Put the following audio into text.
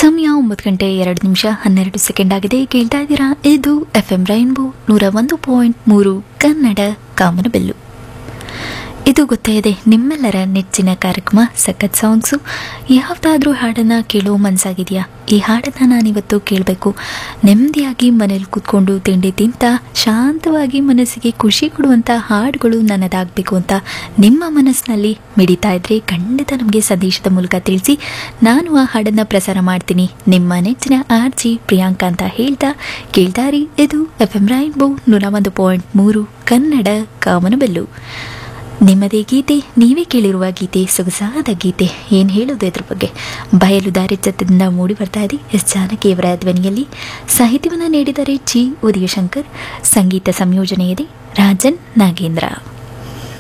ಸಮಯ ಒಂಬತ್ತು ಗಂಟೆ ಎರಡು ನಿಮಿಷ ಹನ್ನೆರಡು ಸೆಕೆಂಡ್ ಆಗಿದೆ ಕೇಳ್ತಾ ಇದ್ದೀರಾ ಇದು ಎಫ್ ಎಂ ರೈನ್ಬೋ ನೂರ ಒಂದು ಪಾಯಿಂಟ್ ಮೂರು ಕನ್ನಡ ಕಾಮನಬೆಲ್ಲು ಇದು ಗೊತ್ತೇ ಇದೆ ನಿಮ್ಮೆಲ್ಲರ ನೆಚ್ಚಿನ ಕಾರ್ಯಕ್ರಮ ಸಖತ್ ಸಾಂಗ್ಸು ಯಾವುದಾದ್ರೂ ಹಾಡನ್ನು ಕೇಳೋ ಮನಸ್ಸಾಗಿದೆಯಾ ಈ ಹಾಡನ್ನು ನಾನಿವತ್ತು ಕೇಳಬೇಕು ನೆಮ್ಮದಿಯಾಗಿ ಮನೇಲಿ ಕೂತ್ಕೊಂಡು ತಿಂಡಿ ತಿಂತ ಶಾಂತವಾಗಿ ಮನಸ್ಸಿಗೆ ಖುಷಿ ಕೊಡುವಂಥ ಹಾಡುಗಳು ನನ್ನದಾಗಬೇಕು ಅಂತ ನಿಮ್ಮ ಮನಸ್ಸಿನಲ್ಲಿ ಮಿಡಿತಾ ಇದ್ರೆ ಖಂಡಿತ ನಮಗೆ ಸಂದೇಶದ ಮೂಲಕ ತಿಳಿಸಿ ನಾನು ಆ ಹಾಡನ್ನು ಪ್ರಸಾರ ಮಾಡ್ತೀನಿ ನಿಮ್ಮ ನೆಚ್ಚಿನ ಆರ್ ಜಿ ಪ್ರಿಯಾಂಕಾ ಅಂತ ಹೇಳ್ತಾ ಕೇಳ್ತಾರಿ ಇದು ಎಫ್ ಎಂ ರೈನ್ಬೋ ನೂರ ಒಂದು ಪಾಯಿಂಟ್ ಮೂರು ಕನ್ನಡ ಕಾಮನಬೆಲ್ಲು ನಿಮ್ಮದೇ ಗೀತೆ ನೀವೇ ಕೇಳಿರುವ ಗೀತೆ ಸೊಗಸಾದ ಗೀತೆ ಏನು ಹೇಳೋದು ಇದ್ರ ಬಗ್ಗೆ ಬಯಲು ದಾರಿ ಚತ್ತದಿಂದ ಮೂಡಿ ಬರ್ತಾ ಇದೆ ಎಸ್ ಜಾನಕಿಯವರ ಧ್ವನಿಯಲ್ಲಿ ಸಾಹಿತ್ಯವನ್ನು ನೀಡಿದರೆ ಜಿ ಉದಯಶಂಕರ್ ಸಂಗೀತ ಸಂಯೋಜನೆ ಇದೆ ರಾಜನ್ ನಾಗೇಂದ್ರ